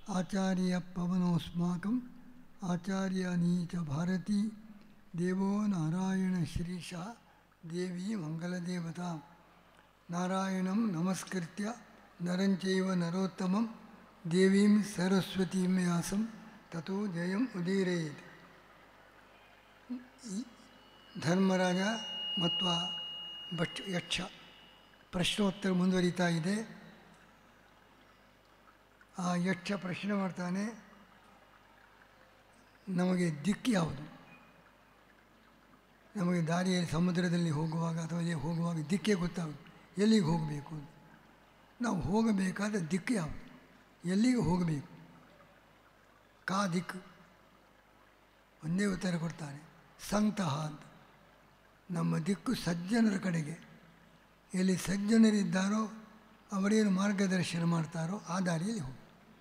ಆಚಾರ್ಯ ಪವನೋಸ್ಮಾಕಂ ಆಚಾರ್ಯಾನಿ ಚ ಭಾರತಿ ದೇವೋ ನಾರಾಯಣ ಶ್ರೀಶ ದೇವಿ ಮಂಗಲದೇವತಾ ನಾರಾಯಣಂ ನಮಸ್ಕೃತ್ಯ ನರಂಚೈವ ನರೋತ್ತಮಂ ದೇವೀಂ ಸರಸ್ವತೀಂ ವ್ಯಾಸಂ ತಥೋ ಜಯಂ ಉದೀರಯೇತ್ ಈ ಧರ್ಮರಾಜ ಮತ್ತು ಭಟ್ ಯಕ್ಷ ಪ್ರಶ್ನೋತ್ತರ ಮುಂದುವರಿತಾ ಇದೆ ಆ ಯಕ್ಷ ಪ್ರಶ್ನೆ ಮಾಡ್ತಾನೆ ನಮಗೆ ದಿಕ್ಕು ಯಾವುದು ನಮಗೆ ದಾರಿಯಲ್ಲಿ ಸಮುದ್ರದಲ್ಲಿ ಹೋಗುವಾಗ ಅಥವಾ ಎಲ್ಲಿ ಹೋಗುವಾಗ ದಿಕ್ಕೇ ಗೊತ್ತಾಗುತ್ತೆ ಎಲ್ಲಿಗೆ ಹೋಗಬೇಕು ನಾವು ಹೋಗಬೇಕಾದ ದಿಕ್ಕು ಯಾವುದು ಎಲ್ಲಿಗೆ ಹೋಗಬೇಕು ಕಾ ದಿಕ್ಕು ಒಂದೇ ಉತ್ತರ ಕೊಡ್ತಾನೆ ಸಂತಹ ಅಂತ ನಮ್ಮ ದಿಕ್ಕು ಸಜ್ಜನರ ಕಡೆಗೆ ಎಲ್ಲಿ ಸಜ್ಜನರಿದ್ದಾರೋ ಅವರೇನು ಮಾರ್ಗದರ್ಶನ ಮಾಡ್ತಾರೋ ಆ ದಾರಿಯಲ್ಲಿ ಹೋಗಿ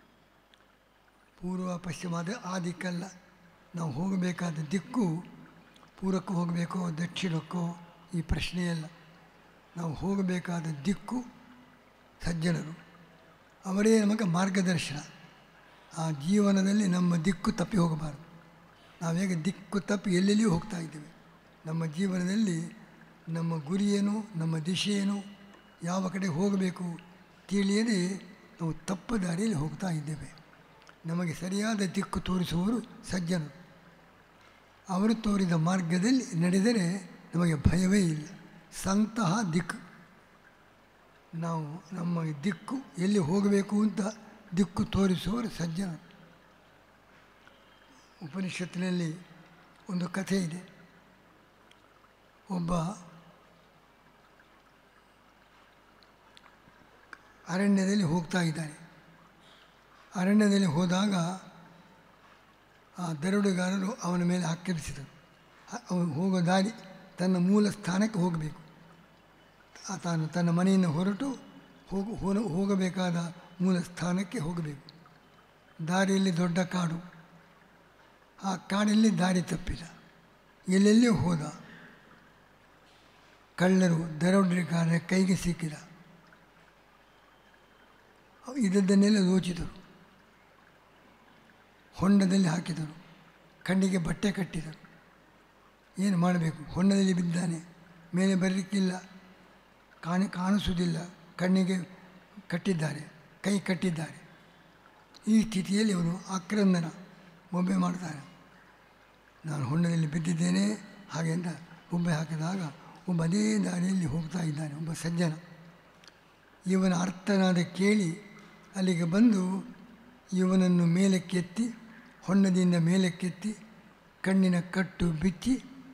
ಪೂರ್ವ ಪಶ್ಚಿಮಾದ ಆ ದಿಕ್ಕಲ್ಲ ನಾವು ಹೋಗಬೇಕಾದ ದಿಕ್ಕು ಪೂರ್ವಕ್ಕೆ ಹೋಗಬೇಕೋ ದಕ್ಷಿಣಕ್ಕೋ ಈ ಪ್ರಶ್ನೆಯಲ್ಲ ನಾವು ಹೋಗಬೇಕಾದ ದಿಕ್ಕು ಸಜ್ಜನರು ಅವರೇ ನಮಗೆ ಮಾರ್ಗದರ್ಶನ ಆ ಜೀವನದಲ್ಲಿ ನಮ್ಮ ದಿಕ್ಕು ತಪ್ಪಿ ಹೋಗಬಾರ್ದು ನಾವೇಗ ದಿಕ್ಕು ತಪ್ಪಿ ಎಲ್ಲೆಲ್ಲಿಯೂ ಹೋಗ್ತಾ ಇದ್ದೇವೆ ನಮ್ಮ ಜೀವನದಲ್ಲಿ ನಮ್ಮ ಗುರಿಯೇನು ನಮ್ಮ ದಿಶೆಯೇನು ಯಾವ ಕಡೆ ಹೋಗಬೇಕು ತಿಳಿಯದೆ ನಾವು ತಪ್ಪು ದಾರಿಯಲ್ಲಿ ಹೋಗ್ತಾ ಇದ್ದೇವೆ ನಮಗೆ ಸರಿಯಾದ ದಿಕ್ಕು ತೋರಿಸುವವರು ಸಜ್ಜನರು ಅವರು ತೋರಿದ ಮಾರ್ಗದಲ್ಲಿ ನಡೆದರೆ ನಮಗೆ ಭಯವೇ ಇಲ್ಲ ಸಂತಹ ದಿಕ್ಕು ನಾವು ನಮ್ಮ ದಿಕ್ಕು ಎಲ್ಲಿ ಹೋಗಬೇಕು ಅಂತ ದಿಕ್ಕು ತೋರಿಸುವವರು ಸಜ್ಜನರು ಉಪನಿಷತ್ತಿನಲ್ಲಿ ಒಂದು ಕಥೆ ಇದೆ ಒಬ್ಬ ಅರಣ್ಯದಲ್ಲಿ ಹೋಗ್ತಾ ಇದ್ದಾನೆ ಅರಣ್ಯದಲ್ಲಿ ಹೋದಾಗ ಆ ದರೋಡೆಗಾರರು ಅವನ ಮೇಲೆ ಆಕ್ರಮಿಸಿದರು ಅವನು ಹೋಗೋ ದಾರಿ ತನ್ನ ಮೂಲ ಸ್ಥಾನಕ್ಕೆ ಹೋಗಬೇಕು ತಾನು ತನ್ನ ಮನೆಯಿಂದ ಹೊರಟು ಹೋಗ ಹೋಗಬೇಕಾದ ಮೂಲ ಸ್ಥಾನಕ್ಕೆ ಹೋಗಬೇಕು ದಾರಿಯಲ್ಲಿ ದೊಡ್ಡ ಕಾಡು ಆ ಕಾಡಲ್ಲಿ ದಾರಿ ತಪ್ಪಿದ ಎಲ್ಲೆಲ್ಲಿಯೂ ಹೋದ ಕಳ್ಳರು ದರೋಡೆಗಾರರ ಕೈಗೆ ಸಿಕ್ಕಿದ ಇದದ್ದನ್ನೆಲ್ಲ ದೋಚಿದರು ಹೊಂಡದಲ್ಲಿ ಹಾಕಿದರು ಕಣ್ಣಿಗೆ ಬಟ್ಟೆ ಕಟ್ಟಿದರು ಏನು ಮಾಡಬೇಕು ಹೊಂಡದಲ್ಲಿ ಬಿದ್ದಾನೆ ಮೇಲೆ ಬರಲಿಕ್ಕಿಲ್ಲ ಕಾಣಿ ಕಾಣಿಸುವುದಿಲ್ಲ ಕಣ್ಣಿಗೆ ಕಟ್ಟಿದ್ದಾರೆ ಕೈ ಕಟ್ಟಿದ್ದಾರೆ ಈ ಸ್ಥಿತಿಯಲ್ಲಿ ಅವನು ಆಕ್ರಂದನ ಬೊಬ್ಬೆ ಮಾಡ್ತಾನೆ ನಾನು ಹೊಂಡದಲ್ಲಿ ಬಿದ್ದಿದ್ದೇನೆ ಹಾಗೆ ಅಂತ ಬೊಬ್ಬೆ ಹಾಕಿದಾಗ ಒಬ್ಬ ಅದೇ ದಾರಿಯಲ್ಲಿ ಹೋಗ್ತಾ ಇದ್ದಾನೆ ಒಬ್ಬ ಸಜ್ಜನ ಇವನ ಅರ್ಥನಾದ ಕೇಳಿ ಅಲ್ಲಿಗೆ ಬಂದು ಇವನನ್ನು ಮೇಲಕ್ಕೆತ್ತಿ ಹೊಂಡದಿಂದ ಮೇಲಕ್ಕೆತ್ತಿ ಕಣ್ಣಿನ ಕಟ್ಟು ಬಿಚ್ಚಿ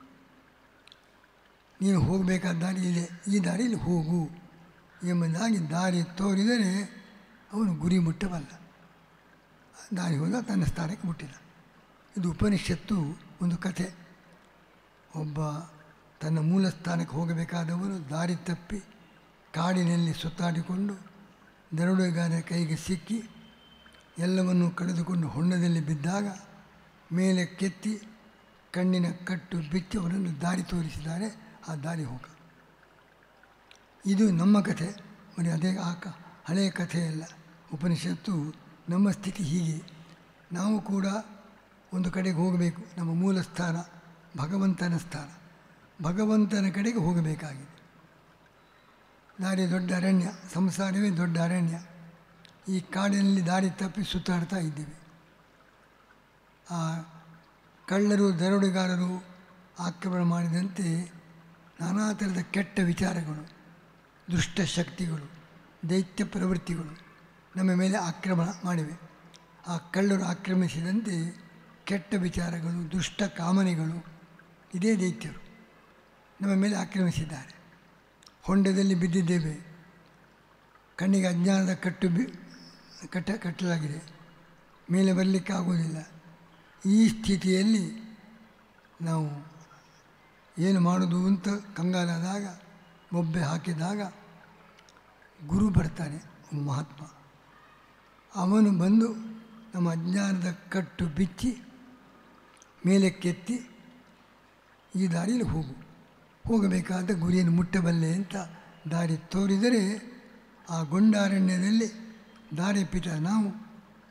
ನೀನು ಹೋಗಬೇಕಾದ ದಾರಿ ಇದೆ ಈ ದಾರಿಯಲ್ಲಿ ಹೋಗು ಎಂಬುದಾಗಿ ದಾರಿ ತೋರಿದರೆ ಅವನು ಗುರಿ ಮುಟ್ಟಬಲ್ಲ ದಾರಿ ಹೋದ ತನ್ನ ಸ್ಥಾನಕ್ಕೆ ಮುಟ್ಟಿದ ಇದು ಉಪನಿಷತ್ತು ಒಂದು ಕಥೆ ಒಬ್ಬ ತನ್ನ ಮೂಲ ಸ್ಥಾನಕ್ಕೆ ಹೋಗಬೇಕಾದವನು ದಾರಿ ತಪ್ಪಿ ಕಾಡಿನಲ್ಲಿ ಸುತ್ತಾಡಿಕೊಂಡು ದರೋಡೆಗಾರರ ಕೈಗೆ ಸಿಕ್ಕಿ ಎಲ್ಲವನ್ನೂ ಕಳೆದುಕೊಂಡು ಹೊಂಡದಲ್ಲಿ ಬಿದ್ದಾಗ ಮೇಲೆ ಕೆತ್ತಿ ಕಣ್ಣಿನ ಕಟ್ಟು ಬಿಚ್ಚಿ ಅವನನ್ನು ದಾರಿ ತೋರಿಸಿದ್ದಾರೆ ಆ ದಾರಿ ಹೋಗ ಇದು ನಮ್ಮ ಕಥೆ ಬರೀ ಅದೇ ಆ ಕ ಹಳೆಯ ಕಥೆಯಲ್ಲ ಉಪನಿಷತ್ತು ನಮ್ಮ ಸ್ಥಿತಿ ಹೀಗೆ ನಾವು ಕೂಡ ಒಂದು ಕಡೆಗೆ ಹೋಗಬೇಕು ನಮ್ಮ ಮೂಲ ಸ್ಥಾನ ಭಗವಂತನ ಸ್ಥಾನ ಭಗವಂತನ ಕಡೆಗೆ ಹೋಗಬೇಕಾಗಿದೆ ದಾರಿ ದೊಡ್ಡ ಅರಣ್ಯ ಸಂಸಾರವೇ ದೊಡ್ಡ ಅರಣ್ಯ ಈ ಕಾಡಿನಲ್ಲಿ ದಾರಿ ತಪ್ಪಿ ಸುತ್ತಾಡ್ತಾ ಇದ್ದೀವಿ ಆ ಕಳ್ಳರು ದರೋಡೆಗಾರರು ಆಕ್ರಮಣ ಮಾಡಿದಂತೆ ನಾನಾ ಥರದ ಕೆಟ್ಟ ವಿಚಾರಗಳು ದುಷ್ಟ ಶಕ್ತಿಗಳು ದೈತ್ಯ ಪ್ರವೃತ್ತಿಗಳು ನಮ್ಮ ಮೇಲೆ ಆಕ್ರಮಣ ಮಾಡಿವೆ ಆ ಕಳ್ಳರು ಆಕ್ರಮಿಸಿದಂತೆ ಕೆಟ್ಟ ವಿಚಾರಗಳು ದುಷ್ಟ ಕಾಮನೆಗಳು ಇದೇ ದೈತ್ಯರು ನಮ್ಮ ಮೇಲೆ ಆಕ್ರಮಿಸಿದ್ದಾರೆ ಹೊಂಡದಲ್ಲಿ ಬಿದ್ದಿದ್ದೇವೆ ಕಣ್ಣಿಗೆ ಅಜ್ಞಾನದ ಕಟ್ಟು ಬಿ ಕಟ್ಟ ಕಟ್ಟಲಾಗಿದೆ ಮೇಲೆ ಬರಲಿಕ್ಕೆ ಆಗೋದಿಲ್ಲ ಈ ಸ್ಥಿತಿಯಲ್ಲಿ ನಾವು ಏನು ಮಾಡೋದು ಅಂತ ಕಂಗಾಲಾದಾಗ ಬೊಬ್ಬೆ ಹಾಕಿದಾಗ ಗುರು ಬರ್ತಾನೆ ಮಹಾತ್ಮ ಅವನು ಬಂದು ನಮ್ಮ ಅಜ್ಞಾನದ ಕಟ್ಟು ಬಿಚ್ಚಿ ಮೇಲೆ ಕೆತ್ತಿ ಈ ದಾರಿಯಲ್ಲಿ ಹೋಗು ಹೋಗಬೇಕಾದ ಗುರಿಯನ್ನು ಮುಟ್ಟಬಲ್ಲೆ ಅಂತ ದಾರಿ ತೋರಿದರೆ ಆ ಗೊಂಡಾರಣ್ಯದಲ್ಲಿ ದಾರಿ ಪಿಟ ನಾವು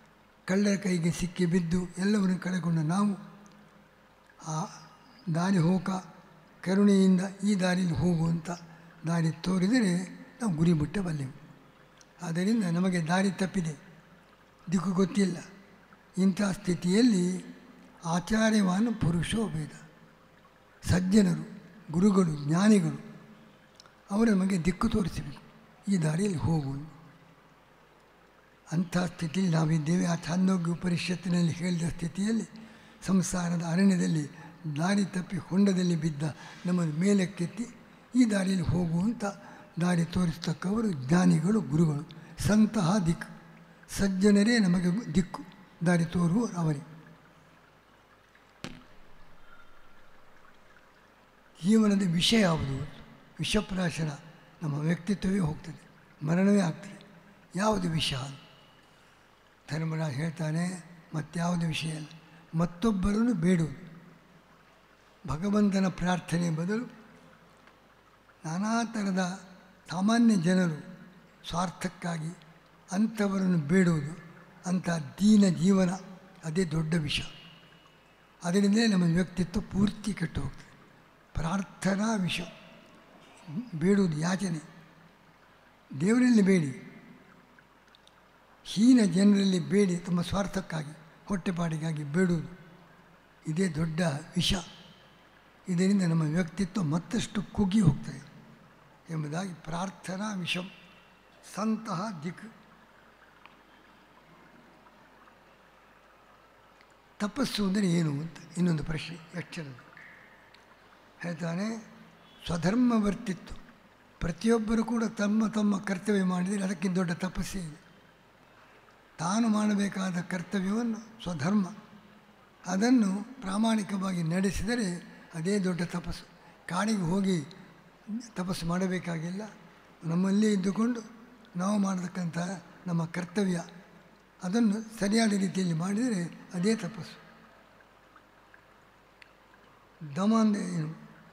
ಕಳ್ಳರ ಕೈಗೆ ಸಿಕ್ಕಿ ಬಿದ್ದು ಎಲ್ಲವನ್ನು ಕಳೆಕೊಂಡ ನಾವು ಆ ದಾರಿ ಹೋಗ ಕರುಣೆಯಿಂದ ಈ ದಾರಿಯಲ್ಲಿ ಹೋಗುವಂಥ ದಾರಿ ತೋರಿದರೆ ನಾವು ಗುರಿ ಮುಟ್ಟಬಲ್ಲೆವು ಆದ್ದರಿಂದ ನಮಗೆ ದಾರಿ ತಪ್ಪಿದೆ ದಿಕ್ಕು ಗೊತ್ತಿಲ್ಲ ಇಂಥ ಸ್ಥಿತಿಯಲ್ಲಿ ಆಚಾರ್ಯವಾನ ಪುರುಷೋ ಭೇದ ಸಜ್ಜನರು ಗುರುಗಳು ಜ್ಞಾನಿಗಳು ಅವರು ನಮಗೆ ದಿಕ್ಕು ತೋರಿಸಬೇಕು ಈ ದಾರಿಯಲ್ಲಿ ಹೋಗು ಅಂಥ ಸ್ಥಿತಿಯಲ್ಲಿ ನಾವಿದ್ದೇವೆ ಆ ಛಾಂದೋಗ್ಯ ಉಪನಿಷತ್ತಿನಲ್ಲಿ ಹೇಳಿದ ಸ್ಥಿತಿಯಲ್ಲಿ ಸಂಸಾರದ ಅರಣ್ಯದಲ್ಲಿ ದಾರಿ ತಪ್ಪಿ ಹೊಂಡದಲ್ಲಿ ಬಿದ್ದ ನಮ್ಮನ್ನು ಮೇಲಕ್ಕೆತ್ತಿ ಈ ದಾರಿಯಲ್ಲಿ ಹೋಗುವಂಥ ದಾರಿ ತೋರಿಸ್ತಕ್ಕವರು ಜ್ಞಾನಿಗಳು ಗುರುಗಳು ಸಂತಹ ದಿಕ್ಕು ಸಜ್ಜನರೇ ನಮಗೆ ದಿಕ್ಕು ದಾರಿ ತೋರುವ ಅವರೇ ಜೀವನದ ವಿಷಯ ಯಾವುದು ವಿಷಪ್ರಾಶನ ನಮ್ಮ ವ್ಯಕ್ತಿತ್ವವೇ ಹೋಗ್ತದೆ ಮರಣವೇ ಆಗ್ತದೆ ಯಾವುದು ವಿಷ ಧರ್ಮರಾಜ್ ಹೇಳ್ತಾನೆ ಮತ್ಯಾವುದು ವಿಷಯ ಅಲ್ಲ ಮತ್ತೊಬ್ಬರನ್ನು ಬೇಡುವುದು ಭಗವಂತನ ಪ್ರಾರ್ಥನೆ ಬದಲು ನಾನಾ ಥರದ ಸಾಮಾನ್ಯ ಜನರು ಸ್ವಾರ್ಥಕ್ಕಾಗಿ ಅಂಥವರನ್ನು ಬೇಡುವುದು ಅಂಥ ದೀನ ಜೀವನ ಅದೇ ದೊಡ್ಡ ವಿಷ ಅದರಿಂದಲೇ ನಮ್ಮ ವ್ಯಕ್ತಿತ್ವ ಪೂರ್ತಿ ಕೆಟ್ಟು ಹೋಗ್ತದೆ ಪ್ರಾರ್ಥನಾ ವಿಷ ಬೇಡುವುದು ಯಾಚನೆ ದೇವರಲ್ಲಿ ಬೇಡಿ ಹೀನ ಜನರಲ್ಲಿ ಬೇಡಿ ತಮ್ಮ ಸ್ವಾರ್ಥಕ್ಕಾಗಿ ಹೊಟ್ಟೆಪಾಡಿಗಾಗಿ ಬೇಡುವುದು ಇದೇ ದೊಡ್ಡ ವಿಷ ಇದರಿಂದ ನಮ್ಮ ವ್ಯಕ್ತಿತ್ವ ಮತ್ತಷ್ಟು ಕುಗ್ಗಿ ಹೋಗ್ತದೆ ಎಂಬುದಾಗಿ ಪ್ರಾರ್ಥನಾ ವಿಷಂ ಸಂತಹ ದಿಕ್ ತಪಸ್ಸು ಅಂದರೆ ಏನು ಅಂತ ಇನ್ನೊಂದು ಪ್ರಶ್ನೆ ಯಕ್ಷರದು ಹೇಳ್ತಾನೆ ಸ್ವಧರ್ಮವರ್ತಿತ್ವ ಪ್ರತಿಯೊಬ್ಬರು ಕೂಡ ತಮ್ಮ ತಮ್ಮ ಕರ್ತವ್ಯ ಮಾಡಿದರೆ ಅದಕ್ಕಿಂತ ದೊಡ್ಡ ತಪಸ್ಸೇ ಇದೆ ತಾನು ಮಾಡಬೇಕಾದ ಕರ್ತವ್ಯವನ್ನು ಸ್ವಧರ್ಮ ಅದನ್ನು ಪ್ರಾಮಾಣಿಕವಾಗಿ ನಡೆಸಿದರೆ ಅದೇ ದೊಡ್ಡ ತಪಸ್ಸು ಕಾಡಿಗೆ ಹೋಗಿ ತಪಸ್ಸು ಮಾಡಬೇಕಾಗಿಲ್ಲ ನಮ್ಮಲ್ಲೇ ಇದ್ದುಕೊಂಡು ನಾವು ಮಾಡತಕ್ಕಂಥ ನಮ್ಮ ಕರ್ತವ್ಯ ಅದನ್ನು ಸರಿಯಾದ ರೀತಿಯಲ್ಲಿ ಮಾಡಿದರೆ ಅದೇ ತಪಸ್ಸು ದಮ ಅಂದರೆ ಏನು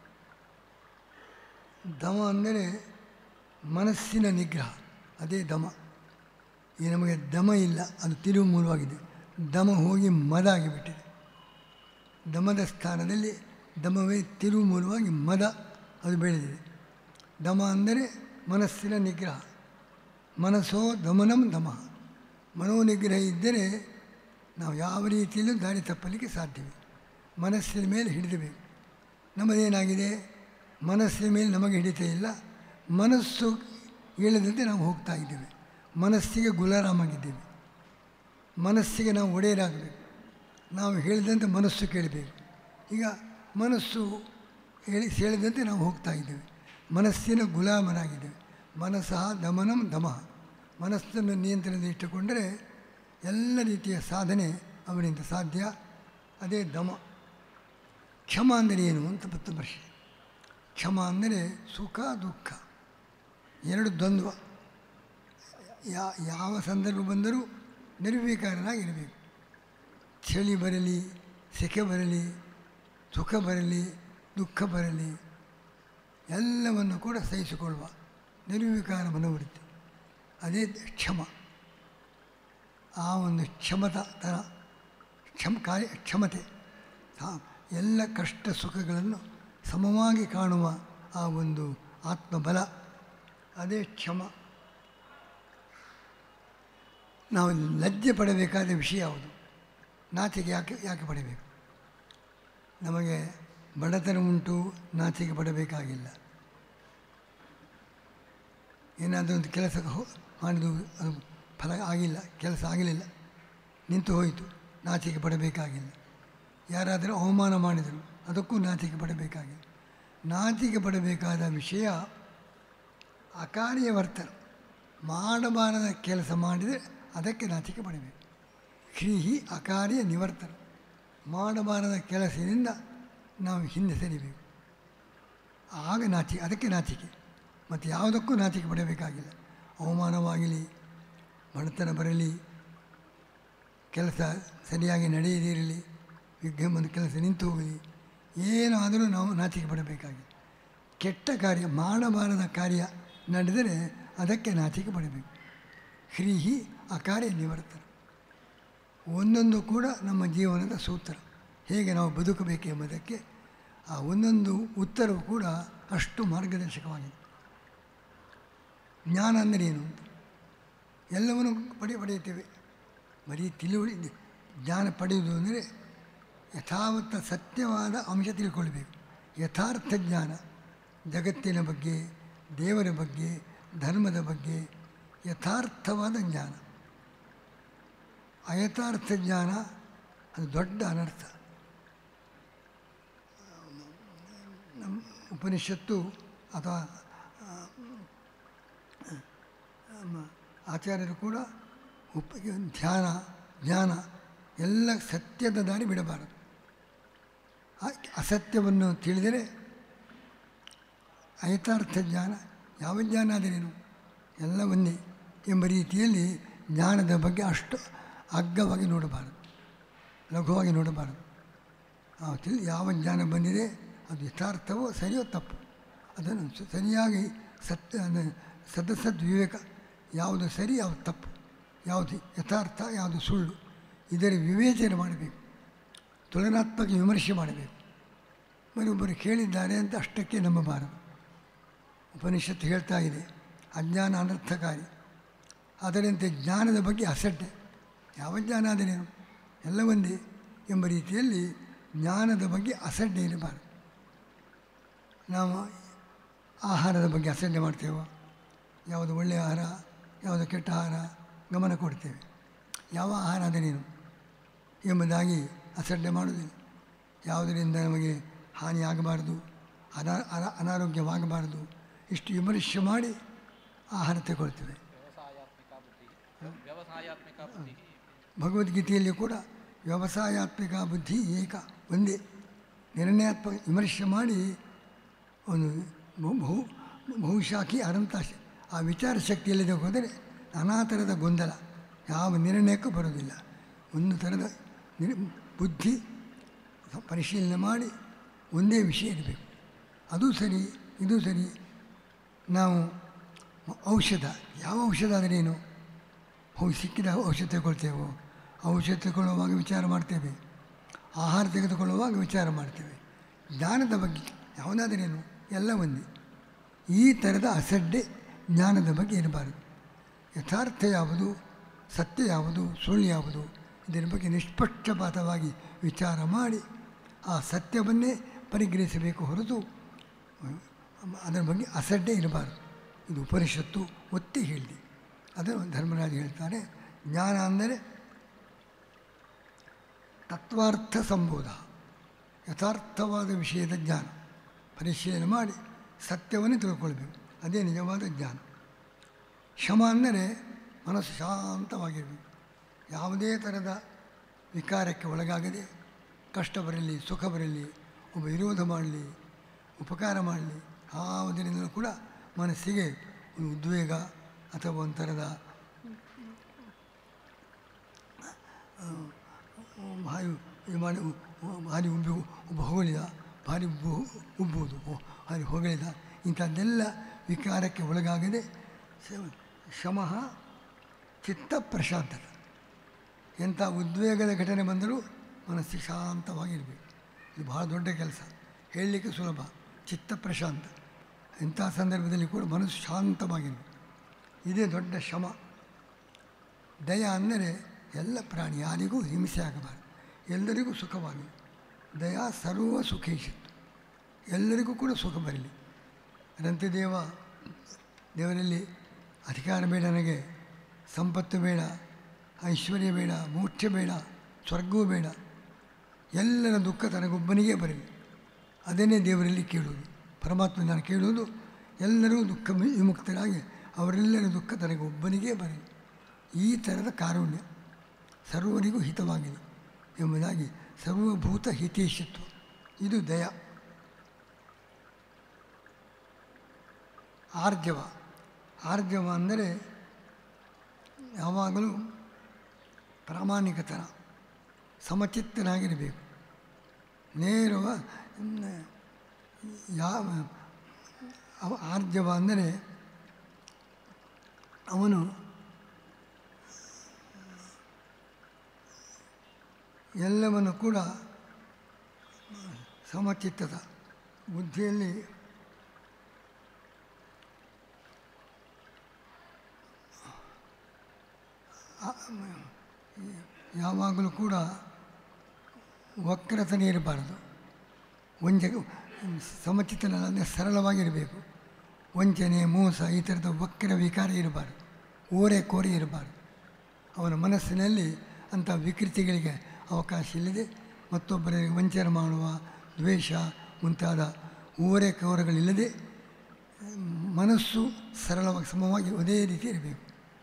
ದಮ ಅಂದರೆ ಮನಸ್ಸಿನ ನಿಗ್ರಹ ಅದೇ ದಮ ಈ ನಮಗೆ ದಮ ಇಲ್ಲ ಅದು ತಿರುವು ಮೂಲವಾಗಿದೆ ದಮ ಹೋಗಿ ಮದ ಆಗಿಬಿಟ್ಟಿದೆ ದಮದ ಸ್ಥಾನದಲ್ಲಿ ದಮವೇ ತಿರುವು ಮೂಲವಾಗಿ ಮದ ಅದು ಬೆಳೆದಿದೆ ದಮ ಅಂದರೆ ಮನಸ್ಸಿನ ನಿಗ್ರಹ ಮನಸ್ಸೋ ದಮನಂ ದಮ ಮನೋನಿಗ್ರಹ ಇದ್ದರೆ ನಾವು ಯಾವ ರೀತಿಯಲ್ಲೂ ದಾರಿ ತಪ್ಪಲಿಕ್ಕೆ ಸಾಧ್ಯವಿಲ್ಲ ಮನಸ್ಸಿನ ಮೇಲೆ ಹಿಡಿದಬೇಕು ನಮ್ಮದೇನಾಗಿದೆ ಮನಸ್ಸಿನ ಮೇಲೆ ನಮಗೆ ಹಿಡಿತಾ ಇಲ್ಲ ಮನಸ್ಸು ಹೇಳಿದಂತೆ ನಾವು ಹೋಗ್ತಾ ಇದ್ದೇವೆ ಮನಸ್ಸಿಗೆ ಗುಲಾರಾಮಾಗಿದ್ದೇವೆ ಮನಸ್ಸಿಗೆ ನಾವು ಒಡೆಯರಾಗಬೇಕು ನಾವು ಹೇಳಿದಂತೆ ಮನಸ್ಸು ಕೇಳಬೇಕು ಈಗ ಮನಸ್ಸು ಹೇಳಿ ಹೇಳಿದಂತೆ ನಾವು ಹೋಗ್ತಾ ಇದ್ದೇವೆ ಮನಸ್ಸಿನ ಗುಲಾಮರಾಗಿದ್ದೇವೆ ಮನಸ್ಸಃ ದಮನಂ ದಮಃ ಮನಸ್ಸನ್ನು ನಿಯಂತ್ರಣದಲ್ಲಿ ಇಟ್ಟುಕೊಂಡರೆ ಎಲ್ಲ ರೀತಿಯ ಸಾಧನೆ ಅವನಿಂದ ಸಾಧ್ಯ ಅದೇ ದಮ ಕ್ಷಮ ಅಂದರೆ ಏನು ಅಂತ ಮತ್ತು ಪ್ರಶ್ನೆ ಕ್ಷಮ ಅಂದರೆ ಸುಖ ದುಃಖ ಎರಡು ದ್ವಂದ್ವ ಯಾ ಯಾವ ಸಂದರ್ಭ ಬಂದರೂ ನಿರ್ವಿಕಾರನಾಗಿರಬೇಕು ಚಳಿ ಬರಲಿ ಸೆಕೆ ಬರಲಿ ಸುಖ ಬರಲಿ ದುಃಖ ಬರಲಿ ಎಲ್ಲವನ್ನು ಕೂಡ ಸಹಿಸಿಕೊಳ್ಳುವ ನಿರ್ವಿಕಾರ ಮನೋವೃತ್ತಿ ಅದೇ ಕ್ಷಮ ಆ ಒಂದು ಕ್ಷಮತನ ಕ್ಷಮ ಕಾರ್ಯ ಕ್ಷಮತೆ ಆ ಎಲ್ಲ ಕಷ್ಟ ಸುಖಗಳನ್ನು ಸಮವಾಗಿ ಕಾಣುವ ಆ ಒಂದು ಆತ್ಮಬಲ ಅದೇ ಕ್ಷಮ ನಾವು ಲಜ್ಜೆ ಪಡಬೇಕಾದ ವಿಷಯ ಯಾವುದು ನಾಚಿಕೆ ಯಾಕೆ ಯಾಕೆ ಪಡಬೇಕು ನಮಗೆ ಬಡತನ ಉಂಟು ನಾಚಿಕೆ ಪಡಬೇಕಾಗಿಲ್ಲ ಏನಾದರೂ ಒಂದು ಕೆಲಸ ಹೋ- ಮಾಡಿದ್ದು ಅದು ಫಲ ಆಗಿಲ್ಲ ಕೆಲಸ ಆಗಲಿಲ್ಲ ನಿಂತು ಹೋಯಿತು ನಾಚಿಕೆ ಪಡಬೇಕಾಗಿಲ್ಲ ಯಾರಾದರೂ ಅವಮಾನ ಮಾಡಿದರು ಅದಕ್ಕೂ ನಾಚಿಕೆ ಪಡಬೇಕಾಗಿಲ್ಲ ನಾಚಿಕೆ ಪಡಬೇಕಾದ ವಿಷಯ ಅಕಾರ್ಯ ವರ್ತನೆ ಮಾಡಬಾರದ ಕೆಲಸ ಮಾಡಿದರೆ ಅದಕ್ಕೆ ನಾಚಿಕೆ ಪಡಬೇಕು ಹೀಹಿ ಅಕಾರ್ಯ ನಿವರ್ತನ ಮಾಡಬಾರದ ಕೆಲಸದಿಂದ ನಾವು ಹಿಂದೆ ಸರಿಬೇಕು ಆಗ ನಾಚಿಕೆ ಅದಕ್ಕೆ ನಾಚಿಕೆ ಮತ್ತು ಯಾವುದಕ್ಕೂ ನಾಚಿಕೆ ಪಡಬೇಕಾಗಿಲ್ಲ ಅವಮಾನವಾಗಲಿ ಬಡತನ ಬರಲಿ ಕೆಲಸ ಸರಿಯಾಗಿ ನಡೆಯದಿರಲಿ ವಿಘ್ನ ಒಂದು ಕೆಲಸ ನಿಂತು ಹೋಗಲಿ ಏನಾದರೂ ನಾವು ನಾಚಿಕೆ ಪಡಬೇಕಾಗಿಲ್ಲ ಕೆಟ್ಟ ಕಾರ್ಯ ಮಾಡಬಾರದ ಕಾರ್ಯ ನಡೆದರೆ ಅದಕ್ಕೆ ನಾಚಿಕೆ ಪಡಬೇಕು ಹ್ರೀಹಿ ಅಕಾರ್ಯ ನಿವರ್ತನ ಒಂದೊಂದು ಕೂಡ ನಮ್ಮ ಜೀವನದ ಸೂತ್ರ ಹೇಗೆ ನಾವು ಬದುಕಬೇಕೆಂಬುದಕ್ಕೆ ಆ ಒಂದೊಂದು ಉತ್ತರವು ಕೂಡ ಅಷ್ಟು ಮಾರ್ಗದರ್ಶಕವಾಗಿದೆ ಜ್ಞಾನ ಅಂದರೆ ಏನು ಅಂತ ಎಲ್ಲವನ್ನು ಪಡೆ ಪಡೆಯುತ್ತೇವೆ ಬರೀ ತಿಳುವಳಿ ಜ್ಞಾನ ಪಡೆಯುವುದು ಅಂದರೆ ಯಥಾವತ್ತ ಸತ್ಯವಾದ ಅಂಶ ತಿಳ್ಕೊಳ್ಬೇಕು ಯಥಾರ್ಥ ಜ್ಞಾನ ಜಗತ್ತಿನ ಬಗ್ಗೆ ದೇವರ ಬಗ್ಗೆ ಧರ್ಮದ ಬಗ್ಗೆ ಯಥಾರ್ಥವಾದ ಜ್ಞಾನ ಅಯಥಾರ್ಥ ಜ್ಞಾನ ಅದು ದೊಡ್ಡ ಅನರ್ಥ ನಮ್ಮ ಉಪನಿಷತ್ತು ಅಥವಾ ಆ, ನಮ್ಮ ಆಚಾರ್ಯರು ಕೂಡ ಉಪ ಧ್ಯಾನ ಜ್ಞಾನ ಎಲ್ಲ ಸತ್ಯದ ದಾರಿ ಬಿಡಬಾರದು ಆ ಅಸತ್ಯವನ್ನು ತಿಳಿದರೆ ಅಯಥಾರ್ಥ ಜ್ಞಾನ ಯಾವ ಜ್ಞಾನ ಆದರೇನು ಎಲ್ಲ ಒಂದೇ ಎಂಬ ರೀತಿಯಲ್ಲಿ ಜ್ಞಾನದ ಬಗ್ಗೆ ಅಷ್ಟು ಅಗ್ಗವಾಗಿ ನೋಡಬಾರದು ಲಘುವಾಗಿ ನೋಡಬಾರದು ಆ ತಿಳಿ ಯಾವ ಜ್ಞಾನ ಬಂದಿದೆ ಅದು ಯಥಾರ್ಥವೋ ಸರಿಯೋ ತಪ್ಪು ಅದನ್ನು ಸ- ಸರಿಯಾಗಿ ಸತ್ಯ ಅದ- ಸದಸದ್ ವಿವೇಕ ಯಾವುದು ಸರಿ ಯಾವುದು ತಪ್ಪು ಯಾವುದು ಯಥಾರ್ಥ ಯಾವುದು ಸುಳ್ಳು ಇದರ ವಿವೇಚನೆ ಮಾಡಬೇಕು ತುಲನಾತ್ಮಕ ವಿಮರ್ಶೆ ಮಾಡಬೇಕು ಮರೊಬ್ಬರು ಕೇಳಿದ್ದಾರೆ ಅಂತ ಅಷ್ಟಕ್ಕೆ ನಂಬಬಾರದು ಉಪನಿಷತ್ತು ಹೇಳ್ತಾ ಇದೆ ಅಜ್ಞಾನ ಅನರ್ಥಕಾರಿ ಅದರಂತೆ ಜ್ಞಾನದ ಬಗ್ಗೆ ಅಸಡ್ಡೆ ಯಾವ ಜ್ಞಾನ ಆದರೇನು ಎಲ್ಲ ಒಂದೇ ಎಂಬ ರೀತಿಯಲ್ಲಿ ಜ್ಞಾನದ ಬಗ್ಗೆ ಅಸಡ್ಡೆ ಇರಬಾರದು ನಾವು ಆಹಾರದ ಬಗ್ಗೆ ಅಸಡ್ಡೆ ಮಾಡ್ತೇವೋ ಯಾವುದು ಒಳ್ಳೆಯ ಆಹಾರ ಯಾವುದು ಕೆಟ್ಟ ಆಹಾರ ಗಮನ ಕೊಡ್ತೇವೆ ಯಾವ ಆಹಾರ ಆದರೇನು ಎಂಬುದಾಗಿ ಅಸಡ್ಡೆ ಮಾಡುವುದಿಲ್ಲ ಯಾವುದರಿಂದ ನಮಗೆ ಹಾನಿಯಾಗಬಾರದು ಅನಾ ಅನಾ ಅನಾರೋಗ್ಯವಾಗಬಾರದು ಇಷ್ಟು ವಿಮರ್ಶೆ ಮಾಡಿ ಆಹಾರ ತಗೊಳ್ತೇವೆ ವ್ಯವಸಾಯಾತ್ಮಿಕ ಬುದ್ಧಿ ಭಗವದ್ಗೀತೆಯಲ್ಲಿ ಕೂಡ ವ್ಯವಸಾಯಾತ್ಮಿಕ ಬುದ್ಧಿ ಏಕ ಒಂದೇ ನಿರ್ಣಯಾತ್ಮಕ ವಿಮರ್ಶೆ ಮಾಡಿ ಒಂದು ಬಹು- ಬಹು ಬಹುಶಾಖಿ ಅನಂತ ಶ- ಆ ವಿಚಾರ ಶಕ್ತಿ ಇಲ್ಲದೆ ಹೋದರೆ ನಾನಾ ಥರದ ಗೊಂದಲ ಯಾವ ನಿರ್ಣಯಕ್ಕೂ ಬರೋದಿಲ್ಲ ಒಂದು ಥರದ ನಿರ್ ಬುದ್ಧಿ ಪರಿಶೀಲನೆ ಮಾಡಿ ಒಂದೇ ವಿಷಯ ಇರಬೇಕು ಅದು ಸರಿ ಇದು ಸರಿ ನಾವು ಔಷಧ ಯಾವ ಔಷಧ ಆದರೇನು ಹೋಗಿ ಸಿಕ್ಕಿದ ಔಷಧ ತಗೊಳ್ತೇವೋ ಔಷಧ ತಗೊಳ್ಳುವಾಗ ವಿಚಾರ ಮಾಡ್ತೇವೆ ಆಹಾರ ತೆಗೆದುಕೊಳ್ಳುವಾಗ ವಿಚಾರ ಮಾಡ್ತೇವೆ ಜ್ಞಾನದ ಬಗ್ಗೆ ಯಾವುದಾದರೇನು ಎಲ್ಲ ಒಂದೇ ಈ ಥರದ ಅಸಡ್ಡೆ ಜ್ಞಾನದ ಬಗ್ಗೆ ಇರಬಾರದು ಯಥಾರ್ಥ ಯಾವುದು ಸತ್ಯ ಯಾವುದು ಸುಳ್ಳು ಯಾವುದು ಇದರ ಬಗ್ಗೆ ನಿಷ್ಪಕ್ಷಪಾತವಾಗಿ ವಿಚಾರ ಮಾಡಿ ಆ ಸತ್ಯವನ್ನೇ ಪರಿಗ್ರಹಿಸಬೇಕು ಹೊರತು ಅದರ ಬಗ್ಗೆ ಅಸಡ್ಡೆ ಇರಬಾರದು ಇದು ಉಪನಿಷತ್ತು ಒತ್ತಿ ಹೇಳಿದೆ ಅದನ್ನು ಧರ್ಮರಾಜ ಹೇಳ್ತಾರೆ ಜ್ಞಾನ ಅಂದರೆ ತತ್ವಾರ್ಥ ಸಂಬೋಧ ಯಥಾರ್ಥವಾದ ವಿಷಯದ ಜ್ಞಾನ ಪರಿಶೀಲನೆ ಮಾಡಿ ಸತ್ಯವನ್ನು ತಿಳ್ಕೊಳ್ಬೇಕು ಅದೇ ನಿಜವಾದ ಜ್ಞಾನ ಶಮ ಅಂದರೆ ಮನಸ್ಸು ಶಾಂತವಾಗಿರಬೇಕು ಯಾವುದೇ ಥರದ ವಿಕಾರಕ್ಕೆ ಒಳಗಾಗದೆ ಕಷ್ಟ ಬರಲಿ ಸುಖ ಬರಲಿ ಒಬ್ಬ ವಿರೋಧ ಮಾಡಲಿ ಉಪಕಾರ ಮಾಡಲಿ ಯಾವುದರಿಂದಲೂ ಕೂಡ ಮನಸ್ಸಿಗೆ ಒಂದು ಉದ್ವೇಗ ಅಥವಾ ಒಂಥರದ ಭಾರಿ ಇದು ಮಾಡಿ ಉ- ಭಾರಿ ಉಬ್ಬಿ ಒಬ್ಬ ಹೊಗಳಿದ ಭಾರಿ ಉಬ್ಬು ಉಬ್ಬುವುದು ಓ, ಭಾರಿ ಹೊಗಳಿದ ಇಂಥದ್ದೆಲ್ಲ ವಿಕಾರಕ್ಕೆ ಒಳಗಾಗದೆ ಶ- ಶಮಃ ಚಿತ್ತ ಪ್ರಶಾಂತತೆ ಎಂಥ ಉದ್ವೇಗದ ಘಟನೆ ಬಂದರೂ ಮನಸ್ಸು ಶಾಂತವಾಗಿರಬೇಕು ಇದು ಬಹಳ ದೊಡ್ಡ ಕೆಲಸ ಹೇಳಲಿಕ್ಕೆ ಸುಲಭ ಚಿತ್ತ ಪ್ರಶಾಂತ ಇಂಥ ಸಂದರ್ಭದಲ್ಲಿ ಕೂಡ ಮನಸ್ಸು ಶಾಂತವಾಗಿರಬೇಕು ಇದೇ ದೊಡ್ಡ ಶಮ ದಯ ಅಂದರೆ ಎಲ್ಲ ಪ್ರಾಣಿ ಯಾರಿಗೂ ಹಿಂಸೆ ಆಗಬಾರದು ಎಲ್ಲರಿಗೂ ಸುಖವಾಗಲಿ ದಯಾ ಸರ್ವ ಸುಖೇಶಿತ್ತು ಎಲ್ಲರಿಗೂ ಕೂಡ ಸುಖ ಬರಲಿ ರಂತಿದೇವ ದೇವರಲ್ಲಿ ಅಧಿಕಾರ ಬೇಡ ನನಗೆ ಸಂಪತ್ತು ಬೇಡ ಐಶ್ವರ್ಯ ಬೇಡ ಮೋಕ್ಷ ಬೇಡ ಸ್ವರ್ಗವೂ ಬೇಡ ಎಲ್ಲರ ದುಃಖ ತನಗೊಬ್ಬನಿಗೆ ಬರಲಿ ಅದನ್ನೇ ದೇವರಲ್ಲಿ ಕೇಳುವುದು ಪರಮಾತ್ಮ ನಾನು ಕೇಳುವುದು ಎಲ್ಲರೂ ದುಃಖ ವಿ- ವಿಮುಕ್ತರಾಗಿ ಅವರೆಲ್ಲರ ದುಃಖ ತನಗೊಬ್ಬನಿಗೆ ಬರಲಿ ಈ ಥರದ ಕಾರುಣ್ಯ ಸರ್ವರಿಗೂ ಹಿತವಾಗಿದೆ ಎಂಬುದಾಗಿ ಸರ್ವಭೂತ ಹಿತೇಶತ್ವ ಇದು ದಯ ಆರ್ಜವ ಆರ್ಜವ ಅಂದರೆ ಯಾವಾಗಲೂ ಪ್ರಾಮಾಣಿಕತನ ಸಮಚಿತ್ತನಾಗಿರಬೇಕು ನೇರವ ಯಾವ ಅವ ಆರ್ಜವ ಅಂದರೆ ಅವನು ಎಲ್ಲವನ್ನು ಕೂಡ ಸಮಚಿತ್ತದ ಬುದ್ಧಿಯಲ್ಲಿ ಯಾವಾಗಲೂ ಕೂಡ ವಕ್ರತನೇ ಇರಬಾರದು ವಂಚ ಸಮಚಿತ್ತನಲ್ಲ ಅಂದರೆ ಸರಳವಾಗಿರಬೇಕು ವಂಚನೆ ಮೋಸ ಈ ಥರದ ವಕ್ರ ವಿಕಾರ ಇರಬಾರ್ದು ಓರೆ ಕೋರೆ ಇರಬಾರ್ದು ಅವನ ಮನಸ್ಸಿನಲ್ಲಿ ಅಂಥ ವಿಕೃತಿಗಳಿಗೆ ಅವಕಾಶ ಇಲ್ಲದೆ ಮತ್ತೊಬ್ಬರಿಗೆ ವಂಚನೆ ಮಾಡುವ ದ್ವೇಷ ಮುಂತಾದ ಓರೆ ಕೋರೆಗಳಿಲ್ಲದೆ ಮನಸ್ಸು ಸರಳವಾಗಿ ಸಮವಾಗಿ ಒಂದೇ ರೀತಿ ಇರಬೇಕು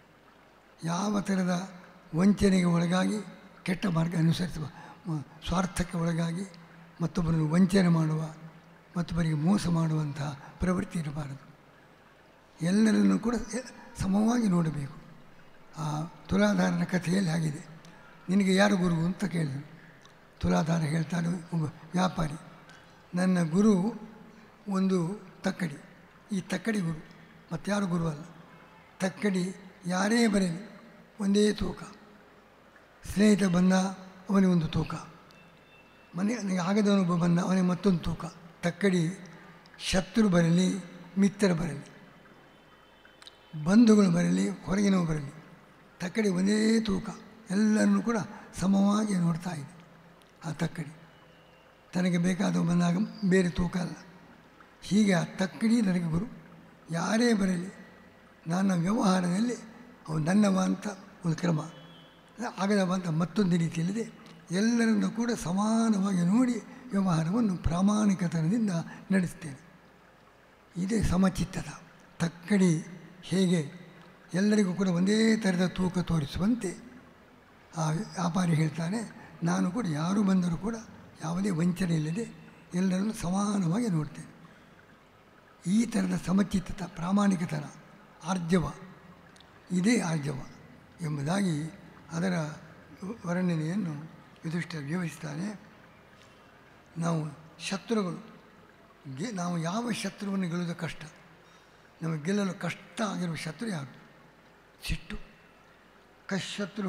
ಯಾವ ಥರದ ವಂಚನೆಗೆ ಒಳಗಾಗಿ ಕೆಟ್ಟ ಮಾರ್ಗ ಅನುಸರಿಸುವ ಮ- ಸ್ವಾರ್ಥಕ್ಕೆ ಒಳಗಾಗಿ ಮತ್ತೊಬ್ಬರನ್ನು ವಂಚನೆ ಮಾಡುವ ಮತ್ತೊಬ್ಬರಿಗೆ ಮೋಸ ಮಾಡುವಂತಹ ಪ್ರವೃತ್ತಿ ಇರಬಾರದು ಎಲ್ಲರನ್ನು ಕೂಡ ಎ- ಸಮವಾಗಿ ನೋಡಬೇಕು ಆ ತುಲಾಧಾರನ ಕಥೆಯಲ್ಲಿ ಆಗಿದೆ ನಿನಗೆ ಯಾರು ಗುರು ಅಂತ ಕೇಳಿದರು ತುಲಾಧಾರ ಹೇಳ್ತಾನೆ ಒಬ್ಬ ವ್ಯಾಪಾರಿ ನನ್ನ ಗುರು ಒಂದು ತಕ್ಕಡಿ ಈ ತಕ್ಕಡಿ ಗುರು ಮತ್ತಾರು ಗುರು ಅಲ್ಲ ತಕ್ಕಡಿ ಯಾರೇ ಬರಲಿ ಒಂದೇ ತೂಕ ಸ್ನೇಹಿತ ಬಂದ ಅವನಿಗೆ ಒಂದು ತೂಕ ಮನೆ ನನಗೆ ಆಗದವನೊಬ್ಬ ಬಂದ ಅವನಿಗೆ ಮತ್ತೊಂದು ತೂಕ ತಕ್ಕಡಿ ಶತ್ರು ಬರಲಿ ಮಿತ್ರ ಬರಲಿ ಬಂಧುಗಳು ಬರಲಿ ಹೊರಗಿನವು ಬರಲಿ ತಕ್ಕಡಿ ಒಂದೇ ತೂಕ ಎಲ್ಲರನ್ನೂ ಕೂಡ ಸಮವಾಗಿ ನೋಡ್ತಾ ಇದೆ ಆ ತಕ್ಕಡಿ ತನಗೆ ಬೇಕಾದವ ಬಂದಾಗ ಬೇರೆ ತೂಕ ಅಲ್ಲ ಹೀಗೆ ಆ ತಕ್ಕಡಿ ನನಗೆ ಗುರು ಯಾರೇ ಬರಲಿ ನನ್ನ ವ್ಯವಹಾರದಲ್ಲಿ ಅವನು ನನ್ನವ ಅಂತ ಒಂದು ಕ್ರಮ ಆಗದವ ಅಂತ ಮತ್ತೊಂದು ರೀತಿಯಲ್ಲಿದೆ ಎಲ್ಲರನ್ನು ಕೂಡ ಸಮಾನವಾಗಿ ನೋಡಿ ವ್ಯವಹಾರವನ್ನು ಪ್ರಾಮಾಣಿಕತನದಿಂದ ನಡೆಸ್ತೇನೆ ಇದೇ ಸಮಚಿತ್ತದ ತಕ್ಕಡಿ ಹೇಗೆ ಎಲ್ಲರಿಗೂ ಕೂಡ ಒಂದೇ ಥರದ ತೂಕ ತೋರಿಸುವಂತೆ ಆ ವ್ಯಾಪಾರಿ ಹೇಳ್ತಾನೆ ನಾನು ಕೂಡ ಯಾರು ಬಂದರೂ ಕೂಡ ಯಾವುದೇ ವಂಚನೆ ಇಲ್ಲದೆ ಎಲ್ಲರನ್ನು ಸಮಾನವಾಗಿ ನೋಡ್ತೇನೆ ಈ ಥರದ ಸಮಚಿತ್ತತ ಪ್ರಾಮಾಣಿಕತನ ಆರ್ಜವ ಇದೇ ಆರ್ಜವ ಎಂಬುದಾಗಿ ಅದರ ವರ್ಣನೆಯನ್ನು ಯುಧಿಷ್ಠ ವಿವರಿಸ್ತಾನೆ ನಾವು ಶತ್ರುಗಳು ಗೆ ನಾವು ಯಾವ ಶತ್ರುವನ್ನು ಗೆಲ್ಲುವುದು ಕಷ್ಟ ನಮಗೆ ಗೆಲ್ಲಲು ಕಷ್ಟ ಆಗಿರುವ ಶತ್ರು ಯಾರು ಸಿಟ್ಟು ಕಶತ್ರು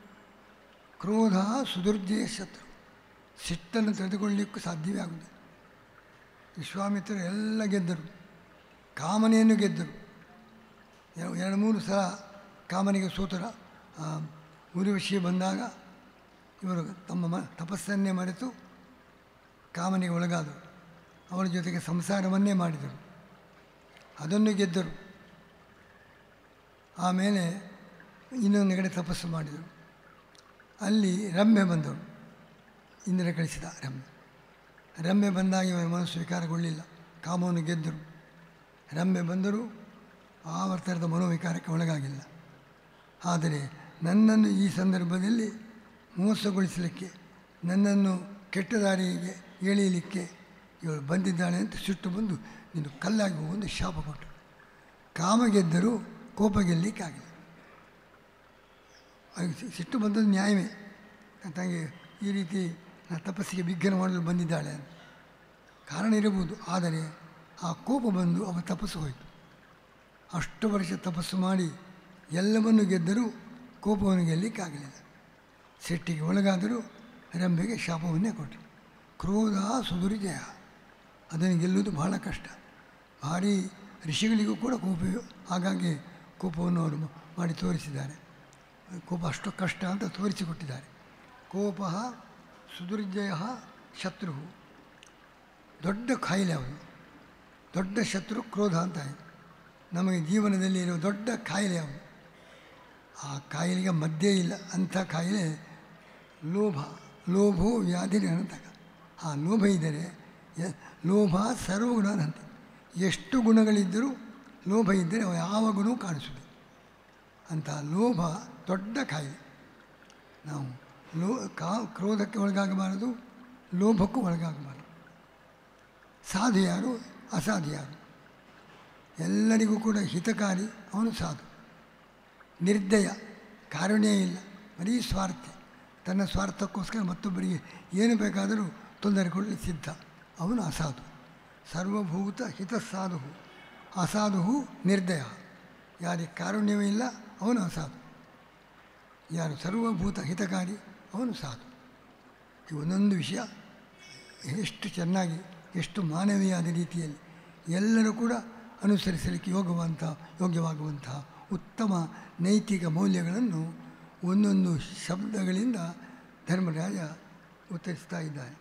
ಕ್ರೋಧ ಸುದುರ್ಜಯ ಶತ್ರು ಸಿಟ್ಟನ್ನು ತೆಗೆದುಕೊಳ್ಳಲಿಕ್ಕೂ ಸಾಧ್ಯವೇ ಆಗುವುದಿಲ್ಲ ವಿಶ್ವಾಮಿತ್ರರು ಎಲ್ಲ ಗೆದ್ದರು ಕಾಮನೆಯನ್ನು ಗೆದ್ದರು ಎರ- ಎರಡು ಮೂರು ಸಲ ಕಾಮನಿಗೆ ಸೋತರ ಉರಿವಶಿ ಬಂದಾಗ ಇವರು ತಮ್ಮ ಮ ತಪಸ್ಸನ್ನೇ ಮರೆತು ಕಾಮನಿಗೆ ಒಳಗಾದರು ಅವರ ಜೊತೆಗೆ ಸಂಸಾರವನ್ನೇ ಮಾಡಿದರು ಅದನ್ನು ಗೆದ್ದರು ಆಮೇಲೆ ಇನ್ನೊಂದು ಕಡೆ ತಪಸ್ಸು ಮಾಡಿದರು ಅಲ್ಲಿ ರಮ್ಯೆ ಬಂದರು ಇಂದ್ರ ಕಳಿಸಿದ ರಮ್ಯೆ ರಮ್ಯೆ ಬಂದಾಗ ಇವರ ಮನಸ್ಸು ವಿಕಾರಗೊಳ್ಳಿಲ್ಲ ಕಾಮವನ್ನು ಗೆದ್ದರು ರಮ್ಯೆ ಬಂದರೂ ಆ ಥರದ ಮನೋವಿಕಾರಕ್ಕೆ ಒಳಗಾಗಿಲ್ಲ ಆದರೆ ನನ್ನನ್ನು ಈ ಸಂದರ್ಭದಲ್ಲಿ ಮೋಸಗೊಳಿಸಲಿಕ್ಕೆ ನನ್ನನ್ನು ಕೆಟ್ಟ ದಾರಿಗೆ ಎಳೆಯಲಿಕ್ಕೆ ಇವಳು ಬಂದಿದ್ದಾಳೆ ಅಂತ ಸಿಟ್ಟು ಬಂದು ನೀನು ಕಲ್ಲಾಗಿ ಒಂದು ಶಾಪ ಕೊಟ್ಟರು ಕಾಮ ಗೆದ್ದರೂ ಕೋಪ ಗೆಲ್ಲಲಿಕ್ಕಾಗಿಲ್ಲ ಅವ್ರಿಗೆ ಸಿ- ಸಿಟ್ಟು ಬಂದದ್ದು ನ್ಯಾಯವೇ ತನಗೆ ಈ ರೀತಿ ನಾ ತಪಸ್ಸಿಗೆ ವಿಘ್ನ ಮಾಡಲು ಬಂದಿದ್ದಾಳೆ ಅಂತ ಕಾರಣ ಇರಬಹುದು ಆದರೆ ಆ ಕೋಪ ಬಂದು ಅವರ ತಪಸ್ಸು ಹೋಯಿತು ಅಷ್ಟು ವರ್ಷ ತಪಸ್ಸು ಮಾಡಿ ಎಲ್ಲವನ್ನು ಗೆದ್ದರೂ ಕೋಪವನ್ನು ಗೆಲ್ಲಲಿಕ್ಕಾಗಲಿಲ್ಲ ಸಿಟ್ಟಿಗೆ ಒಳಗಾದರೂ ರಂಬೆಗೆ ಶಾಪವನ್ನೇ ಕೊಟ್ಟರು ಕ್ರೋಧ ಸುದುರ್ಜಯ ಅದನ್ನು ಗೆಲ್ಲುವುದು ಬಹಳ ಕಷ್ಟ ಭಾರಿ ಋಷಿಗಳಿಗೂ ಕೂಡ ಕೋಪ ಹಾಗಾಗಿ ಕೋಪವನ್ನು ಅವರು ಮಾಡಿ ತೋರಿಸಿದ್ದಾರೆ ಕೋಪ ಅಷ್ಟು ಕಷ್ಟ ಅಂತ ತೋರಿಸಿಕೊಟ್ಟಿದ್ದಾರೆ ಕೋಪ ಸುದುರ್ಜಯ ಶತ್ರು ದೊಡ್ಡ ಕಾಯಿಲೆ ಅವನು ದೊಡ್ಡ ಶತ್ರು ಕ್ರೋಧ ಅಂತ ಆಯಿತು ನಮಗೆ ಜೀವನದಲ್ಲಿ ಇರುವ ದೊಡ್ಡ ಕಾಯಿಲೆ ಅವನು ಆ ಕಾಯಿಲೆಗೆ ಮದ್ದೇ ಇಲ್ಲ ಅಂಥ ಕಾಯಿಲೆ ಲೋಭ ಲೋಭೋ ವ್ಯಾಧಿ ನಿರಂತಕ ಆ ಲೋಭ ಇದ್ದರೆ ಯ- ಲೋಭ ಸರ್ವಗುಣನಂತೆ ಎಷ್ಟು ಗುಣಗಳಿದ್ದರೂ ಲೋಭ ಇದ್ದರೆ ಅವ ಯಾವ ಗುಣವೂ ಕಾಣಿಸುವುದು ಅಂಥ ಲೋಭ ದೊಡ್ಡ ಕಾಯಿಲೆ ನಾವು ಲೋ ಕಾ ಕ್ರೋಧಕ್ಕೆ ಒಳಗಾಗಬಾರದು ಲೋಭಕ್ಕೂ ಒಳಗಾಗಬಾರದು ಸಾಧು ಯಾರು ಅಸಾಧು ಯಾರು ಎಲ್ಲರಿಗೂ ಕೂಡ ಹಿತಕಾರಿ ಅವನು ಸಾಧು ನಿರ್ದಯ ಕಾರುಣ್ಯ ಇಲ್ಲ ಬರೀ ಸ್ವಾರ್ಥ ತನ್ನ ಸ್ವಾರ್ಥಕ್ಕೋಸ್ಕರ ಮತ್ತೊಬ್ಬರಿಗೆ ಏನು ಬೇಕಾದರೂ ತೊಂದರೆ ಕೊಡಲು ಸಿದ್ಧ ಅವನು ಅಸಾಧು ಸರ್ವಭೂತ ಹಿತಸಾಧು ಅಸಾಧು ನಿರ್ದಯ ಯಾರಿಗೆ ಕಾರುಣ್ಯವೇ ಇಲ್ಲ ಅವನು ಅಸಾಧು ಯಾರು ಸರ್ವಭೂತ ಹಿತಕಾರಿ ಅವನು ಸಾಧು ಈ ಒಂದೊಂದು ವಿಷಯ ಎಷ್ಟು ಚೆನ್ನಾಗಿ ಎಷ್ಟು ಮಾನವೀಯವಾದ ರೀತಿಯಲ್ಲಿ ಎಲ್ಲರೂ ಕೂಡ ಅನುಸರಿಸಲಿಕ್ಕೆ ಯೋಗವಂತ ಯೋಗ್ಯವಾಗುವಂತಹ ಉತ್ತಮ ನೈತಿಕ ಮೌಲ್ಯಗಳನ್ನು ಒಂದೊಂದು ಶಬ್ದಗಳಿಂದ ಧರ್ಮರಾಜ ಉತ್ತರಿಸ್ತಾ ಇದ್ದಾನೆ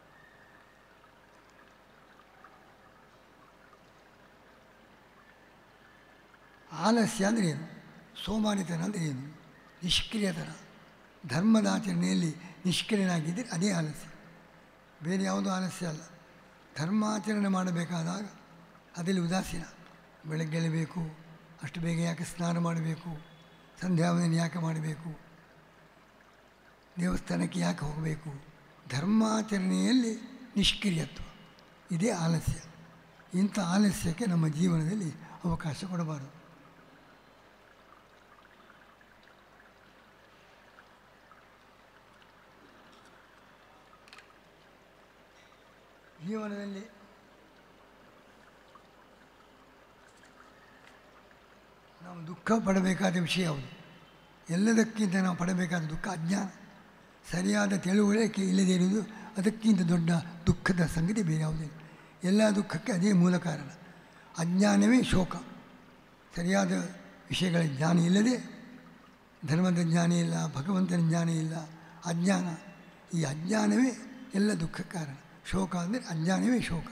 ಆಲಸ್ಯ ಅಂದರೆ ಏನು ಸೋಮಾರಿತನ ಅಂದರೆ ಏನು ನಿಷ್ಕ್ರಿಯತನ ಧರ್ಮದ ಆಚರಣೆಯಲ್ಲಿ ನಿಷ್ಕ್ರಿಯನಾಗಿದ್ದರೆ ಅದೇ ಆಲಸ್ಯ ಬೇರೆ ಯಾವುದೂ ಆಲಸ್ಯ ಅಲ್ಲ ಧರ್ಮಾಚರಣೆ ಮಾಡಬೇಕಾದಾಗ ಅದರಲ್ಲಿ ಉದಾಸೀನ ಬೆಳಗ್ಗೆ ಎಳಬೇಕು ಅಷ್ಟು ಬೇಗ ಯಾಕೆ ಸ್ನಾನ ಮಾಡಬೇಕು ಸಂಧ್ಯಾವಂದನೆ ಯಾಕೆ ಮಾಡಬೇಕು ದೇವಸ್ಥಾನಕ್ಕೆ ಯಾಕೆ ಹೋಗಬೇಕು ಧರ್ಮಾಚರಣೆಯಲ್ಲಿ ನಿಷ್ಕ್ರಿಯತ್ವ ಇದೇ ಆಲಸ್ಯ ಇಂಥ ಆಲಸ್ಯಕ್ಕೆ ನಮ್ಮ ಜೀವನದಲ್ಲಿ ಅವಕಾಶ ಕೊಡಬಾರದು ಜೀವನದಲ್ಲಿ ನಾವು ದುಃಖ ಪಡಬೇಕಾದ ವಿಷಯ ಯಾವುದು ಎಲ್ಲದಕ್ಕಿಂತ ನಾವು ಪಡಬೇಕಾದ ದುಃಖ ಅಜ್ಞಾನ ಸರಿಯಾದ ತಿಳುವಳಿಕೆ ಇಲ್ಲದೇ ಇರುವುದು ಅದಕ್ಕಿಂತ ದೊಡ್ಡ ದುಃಖದ ಸಂಗತಿ ಬೇರೆ ಯಾವುದಿಲ್ಲ ಎಲ್ಲ ದುಃಖಕ್ಕೆ ಅದೇ ಮೂಲ ಕಾರಣ ಅಜ್ಞಾನವೇ ಶೋಕ ಸರಿಯಾದ ವಿಷಯಗಳ ಜ್ಞಾನ ಇಲ್ಲದೆ ಧರ್ಮದ ಜ್ಞಾನ ಇಲ್ಲ ಭಗವಂತನ ಜ್ಞಾನ ಇಲ್ಲ ಅಜ್ಞಾನ ಈ ಅಜ್ಞಾನವೇ ಎಲ್ಲ ದುಃಖ ಕಾರಣ ಶೋಕ ಅಂದರೆ ಅಜ್ಞಾನವೇ ಶೋಕ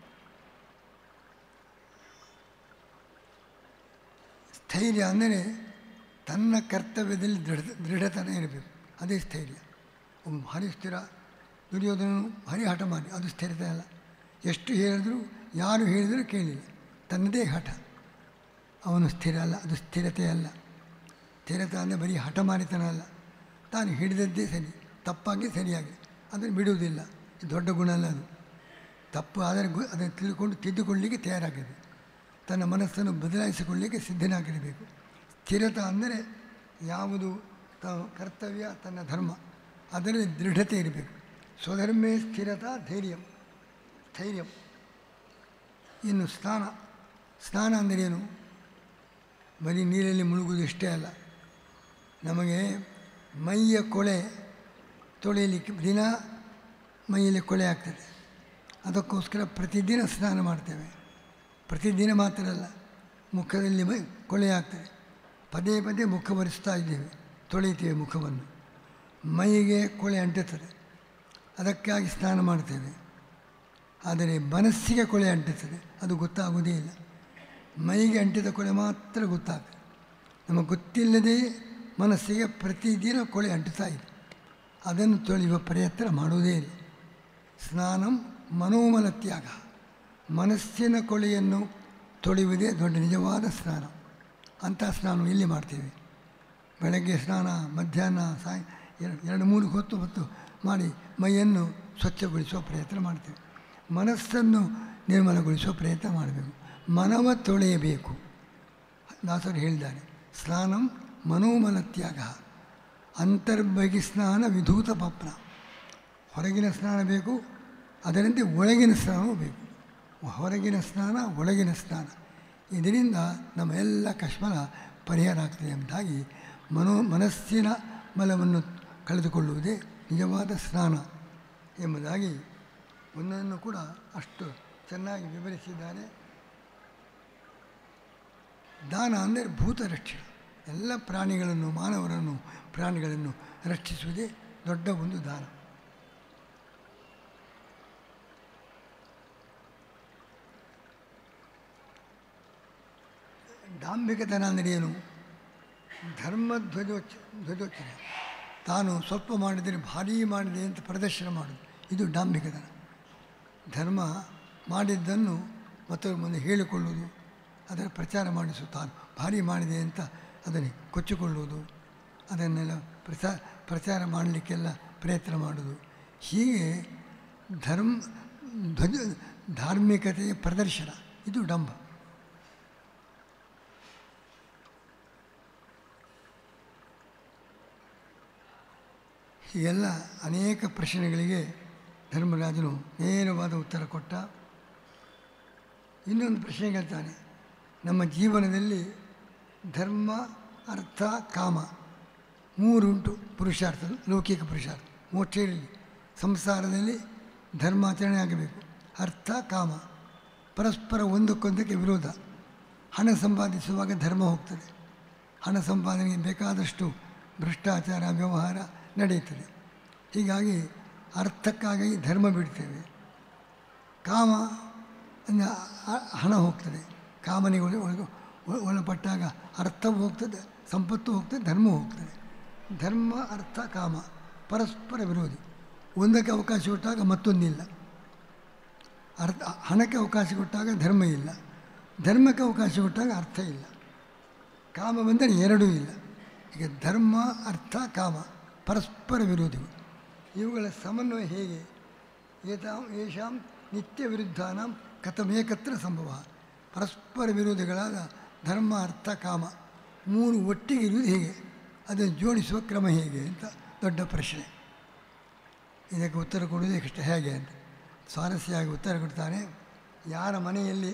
ಸ್ಥೈರ್ಯ ಅಂದರೆ ತನ್ನ ಕರ್ತವ್ಯದಲ್ಲಿ ದೃಢ ದೃಢತನ ಇರಬೇಕು ಅದೇ ಸ್ಥೈರ್ಯ ಒಬ್ಬ ಭಾರಿ ಸ್ಥಿರ ದುರ್ಯೋಧನನು ಭಾರಿ ಹಠ ಮಾಡಿ ಅದು ಸ್ಥಿರತೆ ಅಲ್ಲ ಎಷ್ಟು ಹೇಳಿದ್ರು ಯಾರು ಹೇಳಿದರೂ ಕೇಳಿಲ್ಲ ತನ್ನದೇ ಹಠ ಅವನು ಸ್ಥಿರ ಅಲ್ಲ ಅದು ಸ್ಥಿರತೆ ಅಲ್ಲ ಸ್ಥಿರತೆ ಅಂದರೆ ಬರೀ ಹಠಮಾರಿತನ ಅಲ್ಲ ತಾನು ಹಿಡಿದದ್ದೇ ಸರಿ ತಪ್ಪಾಗಿ ಸರಿಯಾಗಿ ಅದನ್ನು ಬಿಡುವುದಿಲ್ಲ ಇದು ದೊಡ್ಡ ಗುಣ ಅಲ್ಲ ಅದು ತಪ್ಪು ಆದರೆ ಗು ಅದನ್ನು ತಿಳ್ಕೊಂಡು ತಿದ್ದುಕೊಳ್ಳಲಿಕ್ಕೆ ತಯಾರಾಗಿದೆ ತನ್ನ ಮನಸ್ಸನ್ನು ಬದಲಾಯಿಸಿಕೊಳ್ಳಲಿಕ್ಕೆ ಸಿದ್ಧನಾಗಿರಬೇಕು ಸ್ಥಿರತ ಅಂದರೆ ಯಾವುದು ತ ಕರ್ತವ್ಯ ತನ್ನ ಧರ್ಮ ಅದರಲ್ಲಿ ದೃಢತೆ ಇರಬೇಕು ಸ್ವಧರ್ಮೇ ಸ್ಥಿರತಾ ಧೈರ್ಯ ಸ್ಥೈರ್ಯ ಇನ್ನು ಸ್ನಾನ ಸ್ನಾನ ಅಂದರೇನು ಬರೀ ನೀರಲ್ಲಿ ಮುಳುಗುವುದು ಇಷ್ಟೇ ಅಲ್ಲ ನಮಗೆ ಮೈಯ ಕೊಳೆ ತೊಳೆಯಲಿಕ್ಕೆ ದಿನ ಮೈಯಲ್ಲಿ ಕೊಳೆ ಆಗ್ತದೆ ಅದಕ್ಕೋಸ್ಕರ ಪ್ರತಿದಿನ ಸ್ನಾನ ಮಾಡ್ತೇವೆ ಪ್ರತಿದಿನ ಮಾತ್ರ ಅಲ್ಲ ಮುಖದಲ್ಲಿ ಮೈ ಕೊಳೆ ಆಗ್ತದೆ ಪದೇ ಪದೇ ಮುಖ ಒರೆಸ್ತಾ ಇದ್ದೇವೆ ತೊಳೆಯುತ್ತೇವೆ ಮುಖವನ್ನು ಮೈಗೆ ಕೊಳೆ ಅಂಟುತ್ತದೆ ಅದಕ್ಕಾಗಿ ಸ್ನಾನ ಮಾಡ್ತೇವೆ ಆದರೆ ಮನಸ್ಸಿಗೆ ಕೊಳೆ ಅಂಟುತ್ತದೆ ಅದು ಗೊತ್ತಾಗುವುದೇ ಇಲ್ಲ ಮೈಗೆ ಅಂಟಿದ ಕೊಳೆ ಮಾತ್ರ ಗೊತ್ತಾಗ್ತದೆ ನಮಗೆ ಗೊತ್ತಿಲ್ಲದೆ ಮನಸ್ಸಿಗೆ ಪ್ರತಿದಿನ ಕೊಳೆ ಅಂಟುತ್ತಾ ಇದೆ ಅದನ್ನು ತೊಳೆಯುವ ಪ್ರಯತ್ನ ಮಾಡುವುದೇ ಇಲ್ಲ ಸ್ನಾನಂ ಮನೋಮಲ ತ್ಯಾಗ ಮನಸ್ಸಿನ ಕೊಳೆಯನ್ನು ತೊಳೆಯುವುದೇ ದೊಡ್ಡ ನಿಜವಾದ ಸ್ನಾನ ಅಂಥ ಸ್ನಾನ ಎಲ್ಲಿ ಮಾಡ್ತೀವಿ ಬೆಳಗ್ಗೆ ಸ್ನಾನ ಮಧ್ಯಾಹ್ನ ಸಾಯ ಎರಡು ಎರಡು ಮೂರು ಹೊತ್ತು ಹೊತ್ತು ಮಾಡಿ ಮೈಯನ್ನು ಸ್ವಚ್ಛಗೊಳಿಸುವ ಪ್ರಯತ್ನ ಮಾಡ್ತೇವೆ ಮನಸ್ಸನ್ನು ನಿರ್ಮಲಗೊಳಿಸುವ ಪ್ರಯತ್ನ ಮಾಡಬೇಕು ಮನವ ತೊಳೆಯಬೇಕು ದಾಸರು ಹೇಳಿದ್ದಾರೆ ಸ್ನಾನಂ ಮನೋಮಲ ತ್ಯಾಗ ಅಂತರ್ಬಗಿ ಸ್ನಾನ ವಿಧೂತ ಪಪ್ನ ಹೊರಗಿನ ಸ್ನಾನ ಬೇಕು ಅದರಂತೆ ಒಳಗಿನ ಸ್ನಾನವೂ ಬೇಕು ಹೊರಗಿನ ಸ್ನಾನ ಒಳಗಿನ ಸ್ನಾನ ಇದರಿಂದ ನಮ್ಮ ಎಲ್ಲ ಕಶ್ಮಲ ಪರಿಹಾರ ಆಗ್ತದೆ ಎಂಬುದಾಗಿ ಮನೋ ಮನಸ್ಸಿನ ಮಲವನ್ನು ಕಳೆದುಕೊಳ್ಳುವುದೇ ನಿಜವಾದ ಸ್ನಾನ ಎಂಬುದಾಗಿ ಒಂದನ್ನು ಕೂಡ ಅಷ್ಟು ಚೆನ್ನಾಗಿ ವಿವರಿಸಿದ್ದಾರೆ ದಾನ ಅಂದರೆ ಭೂತ ರಕ್ಷಣೆ ಎಲ್ಲ ಪ್ರಾಣಿಗಳನ್ನು ಮಾನವರನ್ನು ಪ್ರಾಣಿಗಳನ್ನು ರಕ್ಷಿಸುವುದೇ ದೊಡ್ಡ ಒಂದು ದಾನ ಡಾಂಬಿಕತನ ಅಂದರೆ ಏನು ಧರ್ಮಧ್ವಜೋಚ ಧ್ವಜೋಚ್ಚನೆ ತಾನು ಸ್ವಲ್ಪ ಮಾಡಿದರೆ ಭಾರೀ ಮಾಡಿದೆ ಅಂತ ಪ್ರದರ್ಶನ ಮಾಡೋದು ಇದು ಡಾಂಬಿಕತನ ಧರ್ಮ ಮಾಡಿದ್ದನ್ನು ಮತ್ತೊಬ್ಬರ ಮುಂದೆ ಹೇಳಿಕೊಳ್ಳುವುದು ಅದರ ಪ್ರಚಾರ ಮಾಡಿಸು ತಾನು ಭಾರಿ ಮಾಡಿದೆ ಅಂತ ಅದನ್ನು ಕೊಚ್ಚಿಕೊಳ್ಳುವುದು ಅದನ್ನೆಲ್ಲ ಪ್ರಚಾ ಪ್ರಚಾರ ಮಾಡಲಿಕ್ಕೆಲ್ಲ ಪ್ರಯತ್ನ ಮಾಡೋದು ಹೀಗೆ ಧರ್ಮ ಧ್ವಜ ಧಾರ್ಮಿಕತೆಯ ಪ್ರದರ್ಶನ ಇದು ಡಂಬ ಹೀಗೆಲ್ಲ ಅನೇಕ ಪ್ರಶ್ನೆಗಳಿಗೆ ಧರ್ಮರಾಜನು ನೇರವಾದ ಉತ್ತರ ಕೊಟ್ಟ ಇನ್ನೊಂದು ಪ್ರಶ್ನೆ ಕೇಳ್ತಾನೆ ನಮ್ಮ ಜೀವನದಲ್ಲಿ ಧರ್ಮ ಅರ್ಥ ಕಾಮ ಮೂರುಂಟು ಪುರುಷಾರ್ಥ ಲೌಕಿಕ ಪುರುಷಾರ್ಥ ಮೋಕ್ಷ ಇರಲಿ ಸಂಸಾರದಲ್ಲಿ ಧರ್ಮಾಚರಣೆ ಆಗಬೇಕು ಅರ್ಥ ಕಾಮ ಪರಸ್ಪರ ಒಂದಕ್ಕೊಂದಕ್ಕೆ ವಿರೋಧ ಹಣ ಸಂಪಾದಿಸುವಾಗ ಧರ್ಮ ಹೋಗ್ತದೆ ಹಣ ಸಂಪಾದನೆಗೆ ಬೇಕಾದಷ್ಟು ಭ್ರಷ್ಟಾಚಾರ ವ್ಯವಹಾರ ನಡೆಯುತ್ತದೆ ಹೀಗಾಗಿ ಅರ್ಥಕ್ಕಾಗಿ ಧರ್ಮ ಬಿಡ್ತೇವೆ ಕಾಮ ಅಂದರೆ ಆ- ಹಣ ಹೋಗ್ತದೆ ಕಾಮನಿಗೆ ಒಳ- ಒಳ- ಒಳ- ಒಳಪಟ್ಟಾಗ ಅರ್ಥವೂ ಹೋಗ್ತದೆ ಸಂಪತ್ತು ಹೋಗ್ತದೆ ಧರ್ಮ ಹೋಗ್ತದೆ ಧರ್ಮ ಅರ್ಥ ಕಾಮ ಪರಸ್ಪರ ವಿರೋಧಿ ಒಂದಕ್ಕೆ ಅವಕಾಶ ಕೊಟ್ಟಾಗ ಮತ್ತೊಂದಿಲ್ಲ ಅರ್ಥ ಹಣಕ್ಕೆ ಅವಕಾಶ ಕೊಟ್ಟಾಗ ಧರ್ಮ ಇಲ್ಲ ಧರ್ಮಕ್ಕೆ ಅವಕಾಶ ಕೊಟ್ಟಾಗ ಅರ್ಥ ಇಲ್ಲ ಕಾಮ ಬಂದರೆ ಎರಡೂ ಇಲ್ಲ ಈಗ ಧರ್ಮ ಅರ್ಥ ಕಾಮ ಪರಸ್ಪರ ವಿರೋಧಿಗಳು ಇವುಗಳ ಸಮನ್ವಯ ಹೇಗೆ ಏತಾಂ ಯೇಷಾಂ ನಿತ್ಯ ವಿರುದ್ಧಾನಾಂ ಕಥಮೇಕತ್ರ ಸಂಭವ ಪರಸ್ಪರ ವಿರೋಧಿಗಳಾದ ಧರ್ಮ ಅರ್ಥ ಕಾಮ ಮೂರು ಒಟ್ಟಿಗೆ ಇರುವುದು ಹೇಗೆ ಅದನ್ನು ಜೋಡಿಸುವ ಕ್ರಮ ಹೇಗೆ ಅಂತ ದೊಡ್ಡ ಪ್ರಶ್ನೆ ಇದಕ್ಕೆ ಉತ್ತರ ಕೊಡುವುದೇ ಕಷ್ಟ ಹೇಗೆ ಅಂತ ಸ್ವಾರಸ್ಯವಾಗಿ ಉತ್ತರ ಕೊಡ್ತಾನೆ ಯಾರ ಮನೆಯಲ್ಲಿ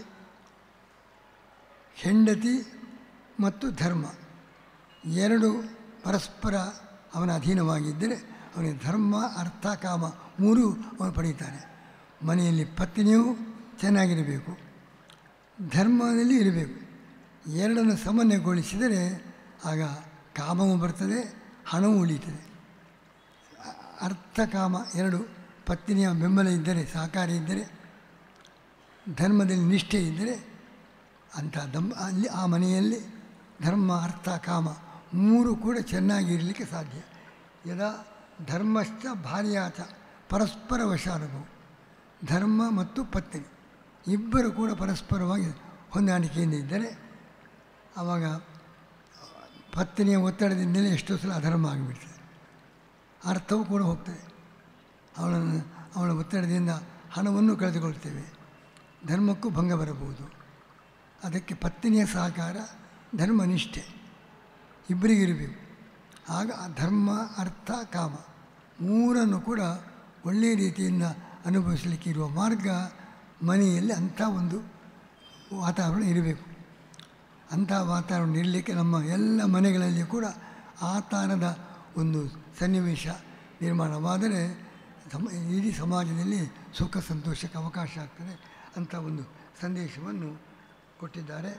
ಹೆಂಡತಿ ಮತ್ತು ಧರ್ಮ ಎರಡು ಪರಸ್ಪರ ಅವನ ಅಧೀನವಾಗಿದ್ದರೆ ಅವನಿಗೆ ಧರ್ಮ ಅರ್ಥ ಕಾಮ ಮೂರೂ ಅವನು ಪಡೀತಾನೆ ಮನೆಯಲ್ಲಿ ಪತ್ನಿಯೂ ಚೆನ್ನಾಗಿರಬೇಕು ಧರ್ಮದಲ್ಲಿ ಇರಬೇಕು ಎರಡನ್ನು ಸಮನ್ವಯಗೊಳಿಸಿದರೆ ಆಗ ಕಾಮವೂ ಬರ್ತದೆ ಹಣವೂ ಉಳೀತದೆ ಅ- ಅರ್ಥ ಕಾಮ ಎರಡು ಪತ್ನಿಯ ಬೆಂಬಲ ಇದ್ದರೆ ಸಹಕಾರ ಇದ್ದರೆ ಧರ್ಮದಲ್ಲಿ ನಿಷ್ಠೆ ಇದ್ದರೆ ಅಂಥ ದಂ ಅಲ್ಲಿ ಆ ಮನೆಯಲ್ಲಿ ಧರ್ಮ ಅರ್ಥ ಕಾಮ ಮೂರು ಕೂಡ ಚೆನ್ನಾಗಿರಲಿಕ್ಕೆ ಸಾಧ್ಯ ಯದಾ ಧರ್ಮಶ್ಚ ಭಾರ್ಯಾಚ ಪರಸ್ಪರ ವಶಾನುಭವ ಧರ್ಮ ಮತ್ತು ಪತ್ನಿ ಇಬ್ಬರು ಕೂಡ ಪರಸ್ಪರವಾಗಿ ಹೊಂದಾಣಿಕೆಯಿಂದ ಇದ್ದರೆ ಆವಾಗ ಪತ್ನಿಯ ಒತ್ತಡದಿಂದಲೇ ಎಷ್ಟೋ ಸಲ ಅಧರ್ಮ ಆಗಿಬಿಡ್ತದೆ ಅರ್ಥವೂ ಕೂಡ ಹೋಗ್ತದೆ ಅವಳನ್ನು ಅವಳ ಒತ್ತಡದಿಂದ ಹಣವನ್ನು ಕಳೆದುಕೊಳ್ತೇವೆ ಧರ್ಮಕ್ಕೂ ಭಂಗ ಬರಬಹುದು ಅದಕ್ಕೆ ಪತ್ನಿಯ ಸಹಕಾರ ಧರ್ಮನಿಷ್ಠೆ ಇಬ್ಬರಿಗಿರಬೇಕು ಆಗ ಆ ಧರ್ಮ ಅರ್ಥ ಕಾಮ ಮೂರನ್ನು ಕೂಡ ಒಳ್ಳೆಯ ರೀತಿಯಿಂದ ಅನುಭವಿಸಲಿಕ್ಕೆ ಇರುವ ಮಾರ್ಗ ಮನೆಯಲ್ಲಿ ಅಂಥ ಒಂದು ವಾತಾವರಣ ಇರಬೇಕು ಅಂಥ ವಾತಾವರಣ ಇರಲಿಕ್ಕೆ ನಮ್ಮ ಎಲ್ಲ ಮನೆಗಳಲ್ಲಿ ಕೂಡ ಆ ಥರದ ಒಂದು ಸನ್ನಿವೇಶ ನಿರ್ಮಾಣವಾದರೆ ಸಮ ಇಡೀ ಸಮಾಜದಲ್ಲಿ ಸುಖ ಸಂತೋಷಕ್ಕೆ ಅವಕಾಶ ಆಗ್ತದೆ ಅಂಥ ಒಂದು ಸಂದೇಶವನ್ನು ಕೊಟ್ಟಿದ್ದಾರೆ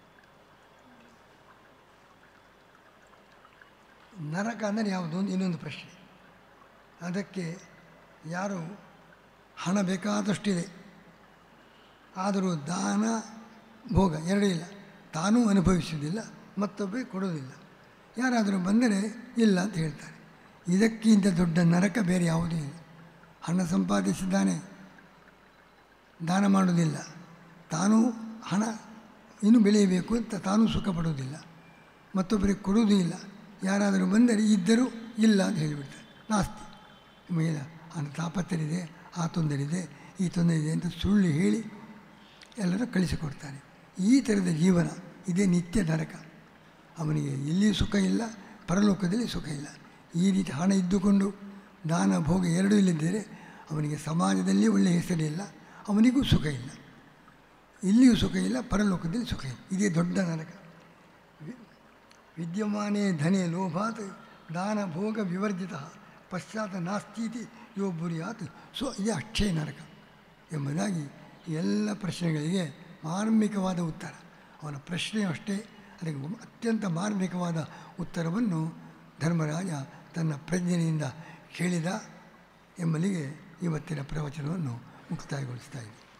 ನರಕ ಅಂದರೆ ಯಾವುದು ಒಂದು ಇನ್ನೊಂದು ಪ್ರಶ್ನೆ ಅದಕ್ಕೆ ಯಾರು ಹಣ ಬೇಕಾದಷ್ಟಿದೆ ಆದರೂ ದಾನ ಭೋಗ ಎರಡೂ ಇಲ್ಲ ತಾನೂ ಅನುಭವಿಸುವುದಿಲ್ಲ ಮತ್ತೊಬ್ಬರಿಗೆ ಕೊಡೋದಿಲ್ಲ ಯಾರಾದರೂ ಬಂದರೆ ಇಲ್ಲ ಅಂತ ಹೇಳ್ತಾರೆ ಇದಕ್ಕಿಂತ ದೊಡ್ಡ ನರಕ ಬೇರೆ ಯಾವುದೂ ಇಲ್ಲ ಹಣ ಸಂಪಾದಿಸಿದ್ದಾನೆ ದಾನ ಮಾಡೋದಿಲ್ಲ ತಾನೂ ಹಣ ಇನ್ನೂ ಬೆಳೆಯಬೇಕು ಅಂತ ತಾನೂ ಸುಖ ಪಡುವುದಿಲ್ಲ ಮತ್ತೊಬ್ಬರಿಗೆ ಕೊಡುವುದೂ ಇಲ್ಲ ಯಾರಾದರೂ ಬಂದರೆ ಇದ್ದರೂ ಇಲ್ಲ ಅಂತ ಹೇಳಿಬಿಡ್ತಾರೆ ನಾಸ್ತಿ ನಿಮಗೆ ಅವನ ತಾಪತ್ರೆಯಿದೆ ಆ ತೊಂದರೆ ಇದೆ ಈ ತೊಂದರೆ ಇದೆ ಅಂತ ಸುಳ್ಳು ಹೇಳಿ ಎಲ್ಲರೂ ಕಳಿಸಿಕೊಡ್ತಾನೆ ಈ ಥರದ ಜೀವನ ಇದೇ ನಿತ್ಯ ನರಕ ಅವನಿಗೆ ಇಲ್ಲಿಯೂ ಸುಖ ಇಲ್ಲ ಪರಲೋಕದಲ್ಲಿ ಸುಖ ಇಲ್ಲ ಈ ರೀತಿ ಹಣ ಇದ್ದುಕೊಂಡು ದಾನ ಭೋಗ ಎರಡೂ ಇಲ್ಲದಿದ್ದರೆ ಅವನಿಗೆ ಸಮಾಜದಲ್ಲಿ ಒಳ್ಳೆಯ ಹೆಸರಿಲ್ಲ ಅವನಿಗೂ ಸುಖ ಇಲ್ಲ ಇಲ್ಲಿಯೂ ಸುಖ ಇಲ್ಲ ಪರಲೋಕದಲ್ಲಿ ಸುಖ ಇಲ್ಲ ಇದೇ ದೊಡ್ಡ ನರಕ ವಿ- ವಿದ್ಯಮಾನೇ ಧನೆ ಲೋಭಾತ್ ದಾನ ಭೋಗ ವಿವರ್ಜಿತ ಪಶ್ಚಾತ್ ನಾಸ್ತೀತಿ ಯೋ ಬುರಿಯಾತ್ ಸೊ ಇದೇ ಅಕ್ಷಯ ನರಕ ಎಂಬುದಾಗಿ ಈ ಎಲ್ಲ ಪ್ರಶ್ನೆಗಳಿಗೆ ಮಾರ್ಮಿಕವಾದ ಉತ್ತರ ಅವನ ಪ್ರಶ್ನೆಯೂ ಅಷ್ಟೇ ಅದಕ್ಕೆ ಒಮ್ಮೆ ಅತ್ಯಂತ ಮಾರ್ಮಿಕವಾದ ಉತ್ತರವನ್ನು ಧರ್ಮರಾಜ ತನ್ನ ಪ್ರಜ್ಞೆಯಿಂದ ಕೇಳಿದ ಎಂಬಲ್ಲಿಗೆ ಇವತ್ತಿನ ಪ್ರವಚನವನ್ನು ಮುಕ್ತಾಯಗೊಳಿಸ್ತಾ ಇದ್ದೀನಿ